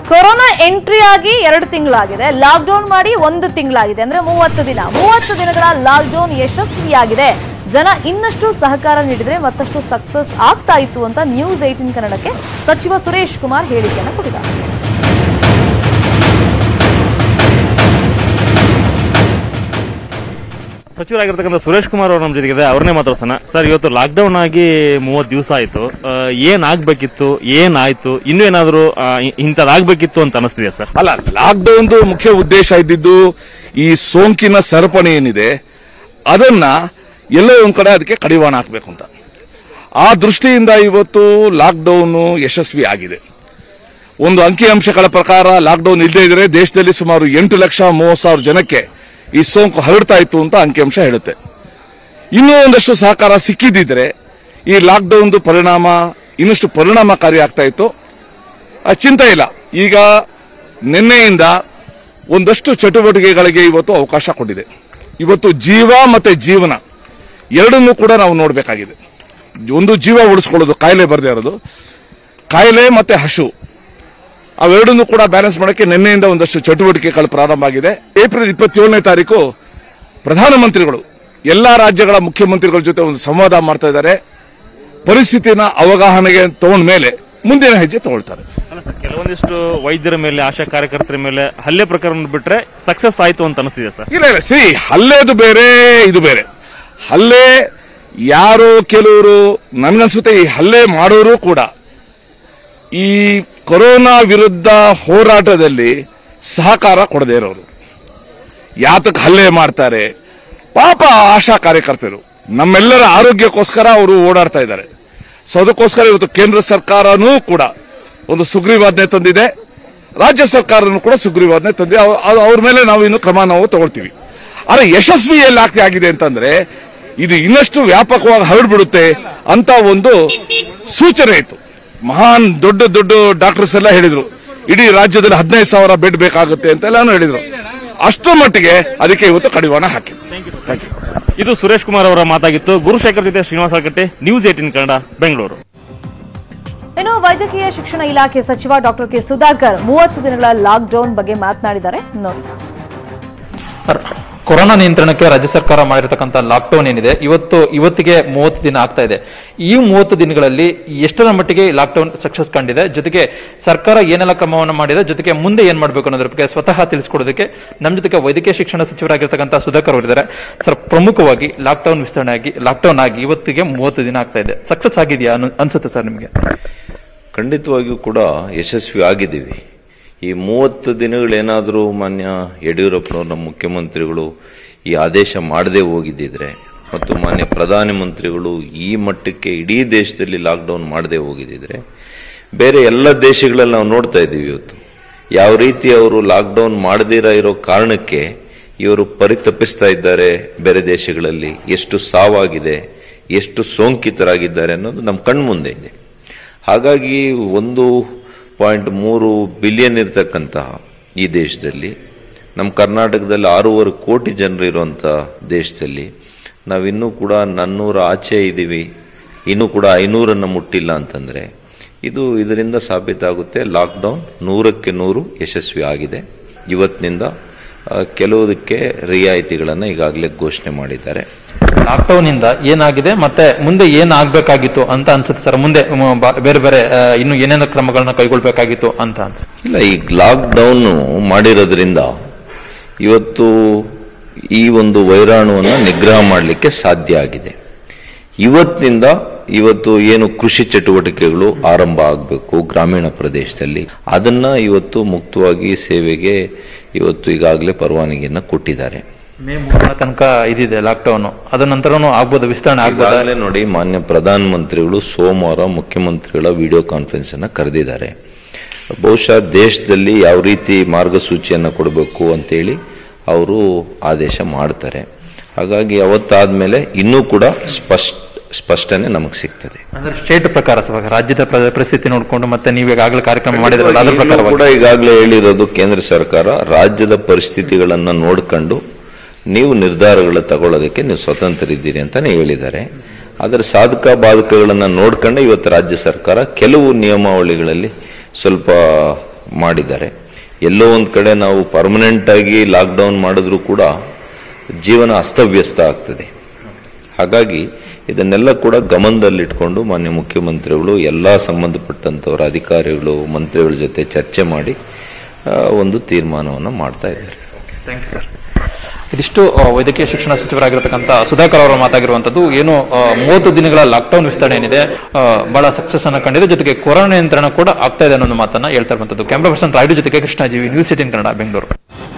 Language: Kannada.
ಕೊರೋನಾ ಎಂಟ್ರಿ ಆಗಿ ಎರಡು ತಿಂಗಳಾಗಿದೆ ಲಾಕ್ಡೌನ್ ಮಾಡಿ ಒಂದು ತಿಂಗಳಾಗಿದೆ ಅಂದ್ರೆ ಮೂವತ್ತು ದಿನ ಮೂವತ್ತು ದಿನಗಳ ಲಾಕ್ಡೌನ್ ಯಶಸ್ವಿಯಾಗಿದೆ ಜನ ಇನ್ನಷ್ಟು ಸಹಕಾರ ನೀಡಿದ್ರೆ ಮತ್ತಷ್ಟು ಸಕ್ಸಸ್ ಆಗ್ತಾ ಇತ್ತು ಅಂತ ನ್ಯೂಸ್ ಏಟಿನ್ ಕನ್ನಡಕ್ಕೆ ಸಚಿವ ಸುರೇಶ್ ಕುಮಾರ್ ಹೇಳಿಕೆಯನ್ನು ಕೊಟ್ಟಿದ್ದಾರೆ ಸಚಿವರಾಗಿರ್ತಕ್ಕಂಥ ಸುರೇಶ್ ಕುಮಾರ್ ಅವರು ನಮ್ಮ ಜೊತೆಗಿದೆ ಅವ್ರನ್ನೇ ಮಾತಾಡ್ಸೋಣ ಸರ್ ಇವತ್ತು ಲಾಕ್ಡೌನ್ ಆಗಿ ಮೂವತ್ತು ದಿವಸ ಆಯಿತು ಏನಾಗಬೇಕಿತ್ತು ಏನಾಯ್ತು ಇನ್ನೂ ಏನಾದರೂ ಇಂಥದ್ದಾಗಬೇಕಿತ್ತು ಅಂತ ಅನಿಸ್ತಿದೆ ಸರ್ ಅಲ್ಲ ಲಾಕ್ಡೌನ್ ಮುಖ್ಯ ಉದ್ದೇಶ ಇದ್ದಿದ್ದು ಈ ಸೋಂಕಿನ ಸರಪಣಿ ಏನಿದೆ ಅದನ್ನ ಎಲ್ಲೋ ಒಂದ್ ಕಡೆ ಅದಕ್ಕೆ ಕಡಿವಾಣ ಹಾಕಬೇಕು ಅಂತ ಆ ದೃಷ್ಟಿಯಿಂದ ಇವತ್ತು ಲಾಕ್ಡೌನ್ ಯಶಸ್ವಿ ಆಗಿದೆ ಒಂದು ಅಂಕಿಅಂಶಗಳ ಪ್ರಕಾರ ಲಾಕ್ಡೌನ್ ಇಲ್ಲದೇ ಇದ್ರೆ ದೇಶದಲ್ಲಿ ಸುಮಾರು ಎಂಟು ಲಕ್ಷ ಮೂವತ್ತು ಸಾವಿರ ಜನಕ್ಕೆ ಈ ಸೋಂಕು ಹರಡ್ತಾ ಇತ್ತು ಅಂತ ಅಂಕಿಅಂಶ ಹೇಳುತ್ತೆ ಇನ್ನೂ ಒಂದಷ್ಟು ಸಹಕಾರ ಸಿಕ್ಕಿದ್ದಿದ್ರೆ ಈ ಲಾಕ್ಡೌನ್ ಪರಿಣಾಮ ಇನ್ನಷ್ಟು ಪರಿಣಾಮಕಾರಿ ಆಗ್ತಾ ಇತ್ತು ಆ ಚಿಂತೆ ಇಲ್ಲ ಈಗ ನಿನ್ನೆಯಿಂದ ಒಂದಷ್ಟು ಚಟುವಟಿಕೆಗಳಿಗೆ ಇವತ್ತು ಅವಕಾಶ ಕೊಟ್ಟಿದೆ ಇವತ್ತು ಜೀವ ಮತ್ತೆ ಜೀವನ ಎರಡನ್ನೂ ಕೂಡ ನಾವು ನೋಡಬೇಕಾಗಿದೆ ಒಂದು ಜೀವ ಉಳಿಸ್ಕೊಳ್ಳೋದು ಕಾಯಿಲೆ ಬರದೇ ಇರೋದು ಕಾಯಿಲೆ ಮತ್ತೆ ಹಸು ಅವೆರಡನ್ನೂ ಕೂಡ ಬ್ಯಾಲೆನ್ಸ್ ಮಾಡೋಕ್ಕೆ ನಿನ್ನೆಯಿಂದ ಒಂದಷ್ಟು ಚಟುವಟಿಕೆಗಳು ಪ್ರಾರಂಭ ಆಗಿದೆ ಏಪ್ರಿಲ್ ಇಪ್ಪತ್ತೇಳನೇ ತಾರೀಕು ಪ್ರಧಾನಮಂತ್ರಿಗಳು ಎಲ್ಲಾ ರಾಜ್ಯಗಳ ಮುಖ್ಯಮಂತ್ರಿಗಳ ಜೊತೆ ಒಂದು ಸಂವಾದ ಮಾಡ್ತಾ ಇದ್ದಾರೆ ಪರಿಸ್ಥಿತಿನ ಅವಗಾಹನೆಗೆ ತಗೊಂಡ ಮೇಲೆ ಮುಂದಿನ ಹೆಜ್ಜೆ ತಗೊಳ್ತಾರೆ ಅಲ್ಲ ಸರ್ ಕೆಲವೊಂದಿಷ್ಟು ವೈದ್ಯರ ಮೇಲೆ ಆಶಾ ಕಾರ್ಯಕರ್ತರ ಮೇಲೆ ಹಲ್ಲೆ ಪ್ರಕರಣ ಬಿಟ್ರೆ ಸಕ್ಸಸ್ ಆಯ್ತು ಅಂತ ಅನಿಸ್ತಿದೆ ಸರ್ ಇಲ್ಲ ಇಲ್ಲ ಸಿ ಹಲ್ಲೆದು ಬೇರೆ ಇದು ಬೇರೆ ಹಲ್ಲೆ ಯಾರೋ ಕೆಲವರು ನನ್ಗನ್ಸುತ್ತೆ ಈ ಹಲ್ಲೆ ಮಾಡೋರು ಕೂಡ ಈ ಕೊರೋನಾ ವಿರುದ್ಧ ಹೋರಾಟದಲ್ಲಿ ಸಹಕಾರ ಕೊಡದೇ ಇರೋರು ಯಾತಕ್ಕೆ ಹಲ್ಲೆ ಮಾಡ್ತಾರೆ ಪಾಪ ಆಶಾ ಕಾರ್ಯಕರ್ತರು ನಮ್ಮೆಲ್ಲರ ಆರೋಗ್ಯಕ್ಕೋಸ್ಕರ ಅವರು ಓಡಾಡ್ತಾ ಇದ್ದಾರೆ ಸೊ ಅದಕ್ಕೋಸ್ಕರ ಇವತ್ತು ಕೇಂದ್ರ ಸರ್ಕಾರನೂ ಕೂಡ ಒಂದು ಸುಗ್ರೀವಾಜ್ಞೆ ತಂದಿದೆ ರಾಜ್ಯ ಸರ್ಕಾರನೂ ಕೂಡ ಸುಗ್ರೀವಾಜ್ಞೆ ತಂದಿದೆ ಅವ್- ಅವ್- ಅವ್ರ ಮೇಲೆ ನಾವು ಇನ್ನು ಕ್ರಮ ನಾವು ತಗೊಳ್ತೀವಿ ಆದ್ರೆ ಯಶಸ್ವಿ ಎಲ್ಲಿ ಆಗ್ತಾ ಆಗಿದೆ ಅಂತಂದ್ರೆ ಇದು ಇನ್ನಷ್ಟು ವ್ಯಾಪಕವಾಗಿ ಹರಡ್ಬಿಡುತ್ತೆ ಅಂತ ಒಂದು ಸೂಚನೆ ಇತ್ತು ಮಹಾನ್ ದೊಡ್ಡ ದೊಡ್ಡ ಡಾಕ್ಟರ್ಸ್ ಎಲ್ಲ ಹೇಳಿದ್ರು ಇಡೀ ರಾಜ್ಯದಲ್ಲಿ ಹದಿನೈದು ಸಾವಿರ ಬೆಡ್ ಬೇಕಾಗುತ್ತೆ ಅಂತ ಎಲ್ಲಾನು ಹೇಳಿದ್ರು ಅಷ್ಟರ ಮಟ್ಟಿಗೆ ಅದಕ್ಕೆ ಇವತ್ತು ಕಡಿವಾಣ ಹಾಕಿ ಇದು ಸುರೇಶ್ ಕುಮಾರ್ ಅವರ ಮಾತಾಗಿತ್ತು ಗುರುಶೇಖರ್ ಜೊತೆ ಶ್ರೀನಿವಾಸ ಕಟ್ಟೆ ನ್ಯೂಸ್ ಏಟಿನ್ ಕನ್ನಡ ಬೆಂಗಳೂರು ಇನ್ನು ವೈದ್ಯಕೀಯ ಶಿಕ್ಷಣ ಇಲಾಖೆ ಸಚಿವ ಡಾಕ್ಟರ್ ಕೆ ಸುಧಾಕರ್ ಮೂವತ್ತು ದಿನಗಳ ಲಾಕ್ಡೌನ್ ಬಗ್ಗೆ ಮಾತನಾಡಿದ್ದಾರೆ ನೋಡಿ ಕೊರೋನಾ ನಿಯಂತ್ರಣಕ್ಕೆ ರಾಜ್ಯ ಸರ್ಕಾರ ಮಾಡಿರತಕ್ಕಂಥ ಲಾಕ್ಡೌನ್ ಏನಿದೆ ಇವತ್ತು ಇವತ್ತಿಗೆ ಮೂವತ್ತು ದಿನ ಆಗ್ತಾ ಇದೆ ಈ ಮೂವತ್ತು ದಿನಗಳಲ್ಲಿ ಎಷ್ಟರ ಮಟ್ಟಿಗೆ ಲಾಕ್ಡೌನ್ ಸಕ್ಸಸ್ ಕಂಡಿದೆ ಜೊತೆಗೆ ಸರ್ಕಾರ ಏನೆಲ್ಲ ಕ್ರಮವನ್ನು ಮಾಡಿದೆ ಜೊತೆಗೆ ಮುಂದೆ ಏನ್ ಮಾಡಬೇಕು ಅನ್ನೋದ್ರ ಬಗ್ಗೆ ಸ್ವತಃ ತಿಳಿಸ್ಕೊಡೋದಕ್ಕೆ ನಮ್ಮ ಜೊತೆಗೆ ವೈದ್ಯಕೀಯ ಶಿಕ್ಷಣ ಸಚಿವರಾಗಿರ್ತಕ್ಕಂಥ ಸುಧಾಕರ್ ಅವರಿದ್ದಾರೆ ಸರ್ ಪ್ರಮುಖವಾಗಿ ಲಾಕ್ಡೌನ್ ವಿಸ್ತರಣೆ ಆಗಿ ಲಾಕ್ಡೌನ್ ಆಗಿ ಇವತ್ತಿಗೆ ಮೂವತ್ತು ದಿನ ಆಗ್ತಾ ಇದೆ ಸಕ್ಸಸ್ ಆಗಿದೆಯಾ ಅನ್ನು- ಅನ್ಸುತ್ತೆ ಸರ್ ನಿಮಗೆ ಖಂಡಿತವಾಗಿಯೂ ಕೂಡ ಯಶಸ್ವಿ ಆಗಿದ್ದೀವಿ ಈ ಮೂವತ್ತು ದಿನಗಳೇನಾದರೂ ಮಾನ್ಯ ಯಡಿಯೂರಪ್ಪನವ್ರು ನಮ್ಮ ಮುಖ್ಯಮಂತ್ರಿಗಳು ಈ ಆದೇಶ ಮಾಡದೇ ಹೋಗಿದ್ದಿದ್ರೆ ಮತ್ತು ಮಾನ್ಯ ಪ್ರಧಾನಮಂತ್ರಿಗಳು ಈ ಮಟ್ಟಕ್ಕೆ ಇಡೀ ದೇಶದಲ್ಲಿ ಲಾಕ್ಡೌನ್ ಮಾಡದೇ ಹೋಗಿದ್ದಿದ್ರೆ ಬೇರೆ ಎಲ್ಲ ದೇಶಗಳಲ್ಲಿ ನಾವು ನೋಡ್ತಾ ಇದ್ದೀವಿ ಇವತ್ತು ಯಾವ ರೀತಿ ಅವರು ಲಾಕ್ಡೌನ್ ಮಾಡದಿರ ಇರೋ ಕಾರಣಕ್ಕೆ ಇವರು ಪರಿತಪಿಸ್ತಾ ಇದ್ದಾರೆ ಬೇರೆ ದೇಶಗಳಲ್ಲಿ ಎಷ್ಟು ಸಾವಾಗಿದೆ ಎಷ್ಟು ಸೋಂಕಿತರಾಗಿದ್ದಾರೆ ಅನ್ನೋದು ನಮ್ಮ ಕಣ್ಮುಂದೆ ಇದೆ ಹಾಗಾಗಿ ಒಂದು ಪಾಯಿಂಟ್ ಮೂರು ಬಿಲಿಯನ್ ಇರತಕ್ಕಂತಹ ಈ ದೇಶದಲ್ಲಿ ನಮ್ಮ ಕರ್ನಾಟಕದಲ್ಲಿ ಆರೂವರೆ ಕೋಟಿ ಜನರು ಇರುವಂಥ ದೇಶದಲ್ಲಿ ನಾವಿನ್ನೂ ಕೂಡ ನನ್ನೂರ ಆಚೆ ಇದ್ದೀವಿ ಇನ್ನೂ ಕೂಡ ಐನೂರನ್ನು ಮುಟ್ಟಿಲ್ಲ ಅಂತಂದರೆ ಇದು ಇದರಿಂದ ಸಾಬೀತಾಗುತ್ತೆ ಲಾಕ್ಡೌನ್ ನೂರಕ್ಕೆ ನೂರು ಯಶಸ್ವಿ ಆಗಿದೆ ಇವತ್ತಿನಿಂದ ಆ, ಕೆಲವುದಕ್ಕೆ ರಿಯಾಯಿತಿಗಳನ್ನು ಈಗಾಗಲೇ ಘೋಷಣೆ ಮಾಡಿದ್ದಾರೆ ಲಾಕ್ಡೌನ್ ಇಂದ ಏನಾಗಿದೆ ಮತ್ತೆ ಮುಂದೆ ಏನ್ ಆಗ್ಬೇಕಾಗಿತ್ತು ಅಂತ ಅನ್ಸುತ್ತೆ ಸರ್ ಮುಂದೆ ಮ್, ಬ- ಬೇರೆ ಬೇರೆ ಆ, ಇನ್ನು ಏನೇನು ಕ್ರಮಗಳನ್ನ ಕೈಗೊಳ್ಬೇಕಾಗಿತ್ತು ಅಂತ ಅನ್ಸುತ್ತೆ ಇಲ್ಲ ಈ ಲಾಕ್ಡೌನ್ ಮಾಡಿರೋದ್ರಿಂದ ಇವತ್ತು ಈ ಒಂದು ವೈರಾಣುವನ್ನು ನಿಗ್ರಹ ಮಾಡಲಿಕ್ಕೆ ಸಾಧ್ಯ ಆಗಿದೆ ಇವತ್ತಿನಿಂದ ಇವತ್ತು ಏನು ಕೃಷಿ ಚಟುವಟಿಕೆಗಳು ಆರಂಭ ಆಗಬೇಕು ಗ್ರಾಮೀಣ ಪ್ರದೇಶದಲ್ಲಿ ಅದನ್ನ ಇವತ್ತು ಮುಕ್ತವಾಗಿ ಸೇವೆಗೆ ಇವತ್ತು ಈಗಾಗಲೇ ಪರವಾನಗಿಯನ್ನು ಕೊಟ್ಟಿದ್ದಾರೆ ಮೇ ಮೂರರ ತನಕ ಇದಿದೆ ಲಾಕ್ಡೌನ್ ಅದ ನಂತರನು ಆಗ್ಬೋದು ವಿಸ್ತರಣೆ ಆಗ್ಬೋದು ಈಗಾಗಲೇ ನೋಡಿ ಮಾನ್ಯ ಪ್ರಧಾನಮಂತ್ರಿಗಳು ಸೋಮವಾರ ಮುಖ್ಯಮಂತ್ರಿಗಳ ವಿಡಿಯೋ ಕಾನ್ಫರೆನ್ಸ್ ಅನ್ನ ಕರೆದಿದ್ದಾರೆ ಬಹುಶಃ ದೇಶದಲ್ಲಿ ಯಾವ ರೀತಿ ಮಾರ್ಗಸೂಚಿಯನ್ನು ಕೊಡಬೇಕು ಅಂತೇಳಿ ಅವರು ಆದೇಶ ಮಾಡ್ತಾರೆ ಹಾಗಾಗಿ ಅವತ್ತಾದ್ಮೇಲೆ ಇನ್ನೂ ಕೂಡ ಸ್ಪಷ್ಟ ಸ್ಪಷ್ಟನೆ ನಮಗೆ ಸಿಗ್ತದೆ ಅಂದ್ರೆ ಸ್ಟೇಟ್ ಪ್ರಕಾರ ಸರ್, ಇವಾಗ ರಾಜ್ಯದ ಪ್ರ- ಪರಿಸ್ಥಿತಿ ನೋಡ್ಕೊಂಡು ಮತ್ತೆ ನೀವು ಈಗಾಗಲೇ ಕಾರ್ಯಕ್ರಮ ಮಾಡಿದ್ರಲ್ಲ ಅದ್ರ ಈಗಲೂ ಪ್ರಕಾರ ಕೂಡ ಈಗಾಗಲೇ ಹೇಳಿರೋದು ಕೇಂದ್ರ ಸರ್ಕಾರ ರಾಜ್ಯದ ಪರಿಸ್ಥಿತಿಗಳನ್ನ ನೋಡ್ಕೊಂಡು ನೀವು ನಿರ್ಧಾರಗಳ ತಗೊಳ್ಳೋದಕ್ಕೆ ನೀವು ಸ್ವತಂತ್ರ ಇದ್ದೀರಿ ಅಂತಾನೆ ಹೇಳಿದ್ದಾರೆ ಅದರ ಸಾಧಕ ಬಾಧಕಗಳನ್ನ ನೋಡ್ಕೊಂಡು ಇವತ್ತು ರಾಜ್ಯ ಸರ್ಕಾರ ಕೆಲವು ನಿಯಮಾವಳಿಗಳಲ್ಲಿ ಸ್ವಲ್ಪ ಮಾಡಿದ್ದಾರೆ ಎಲ್ಲೋ ಒಂದು ಕಡೆ ನಾವು ಪರ್ಮನೆಂಟ್ ಆಗಿ ಲಾಕ್ಡೌನ್ ಮಾಡಿದ್ರೂ ಕೂಡ ಜೀವನ ಅಸ್ತವ್ಯಸ್ತ ಆಗ್ತದೆ ಹಾಗಾಗಿ ಇದನ್ನೆಲ್ಲ ಕೂಡ ಗಮನದಲ್ಲಿಟ್ಕೊಂಡು ಮಾನ್ಯ ಮುಖ್ಯಮಂತ್ರಿಗಳು ಎಲ್ಲ ಸಂಬಂಧಪಟ್ಟಂಥವರ ಅಧಿಕಾರಿಗಳು ಮಂತ್ರಿಗಳ ಜೊತೆ ಚರ್ಚೆ ಮಾಡಿ ಆ, ಒಂದು ತೀರ್ಮಾನವನ್ನು ಮಾಡ್ತಾ ಇದ್ದಾರೆ ಥ್ಯಾಂಕ್ ಯು ಸರ್ ಇದಿಷ್ಟು ಆ, ವೈದ್ಯಕೀಯ ಶಿಕ್ಷಣ ಸಚಿವರಾಗಿರತಕ್ಕಂಥ ಸುಧಾಕರ್ ಅವರು ಮಾತಾಗಿರುವಂತದ್ದು ಏನು ಆ, ಮೂವತ್ತು ದಿನಗಳ ಲಾಕ್ಡೌನ್ ವಿಸ್ತರಣೆ ಏನಿದೆ ಆ, ಬಹಳ ಸಕ್ಸಸ್ ಅನ್ನ ಕಂಡಿದೆ ಜೊತೆಗೆ ಕೊರೋನಾ ನಿಯಂತ್ರಣ ಕೂಡ ಆಗ್ತಾ ಇದೆ ಅನ್ನೋ ಒಂದು ಮಾತನ್ನ ಹೇಳ್ತಾ ಇರುವಂತದ್ದು ಕ್ಯಾಮ್ರಾ ಪರ್ಸನ್ ರಾಯ್ಡು ಜೊತೆಗೆ ಕೃಷ್ಣಾಜೀವಿ ನ್ಯೂಸ್ ಏಟಿನ್ ಕನ್ನಡ ಬೆಂಗಳೂರು